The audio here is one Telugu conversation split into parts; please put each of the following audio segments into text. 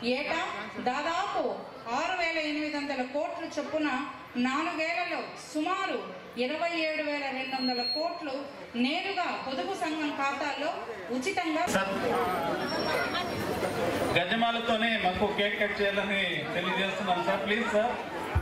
ఏటా దాదాపు ఆరు వేల ఎనిమిది వందల కోట్ల చొప్పున నాలుగేళ్లలో సుమారు ఇరవై ఏడు వేల రెండు వందల కోట్లు నేరుగా పొదుపు సంఘం ఖాతాల్లో ఉచితంగా సార్ గజమాలతోనే మాకు కేక్ కట్ చేయాలని తెలియజేస్తున్నాను sir please sir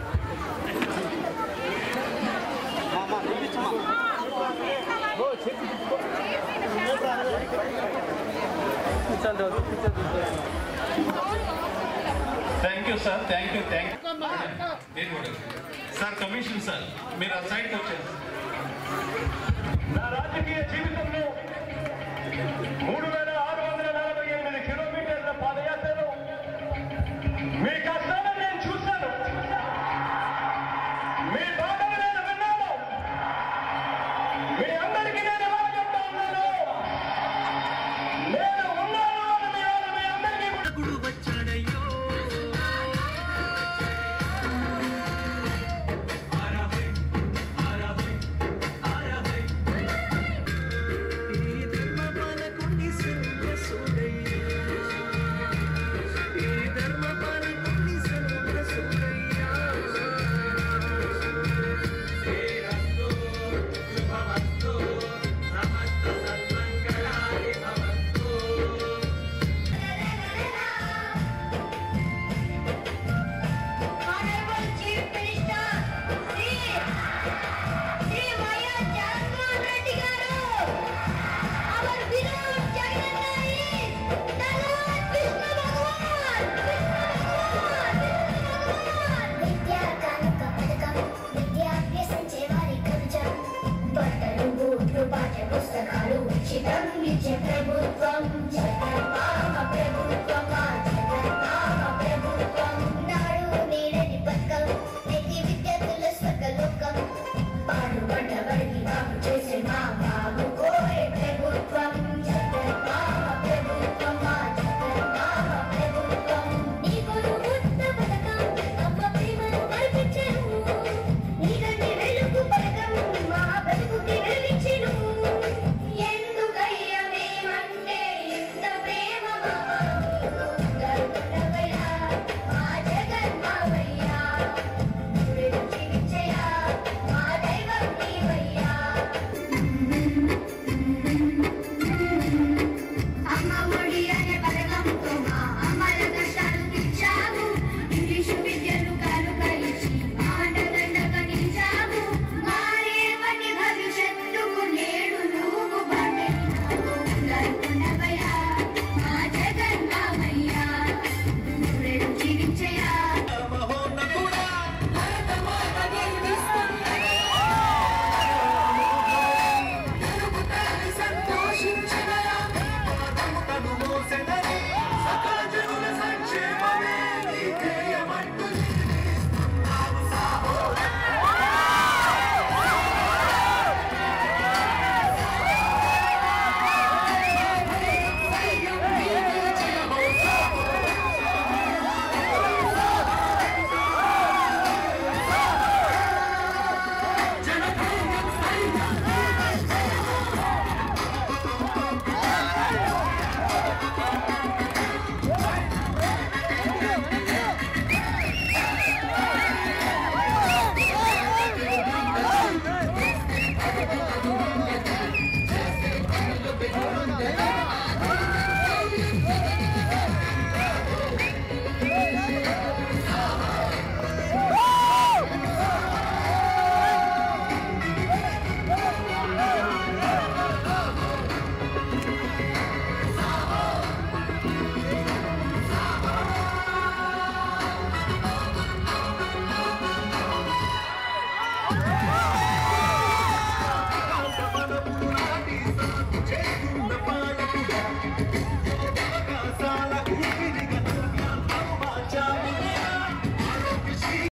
thank you sir thank you thank you sir commission sir మీరు ఆ సైడ్కి వచ్చారు నా రాజకీయ జీవితంలో మూడు వేల ఆరు వందల నలభై ఎనిమిది కిలోమీటర్ల పాదయాత్రలో మీ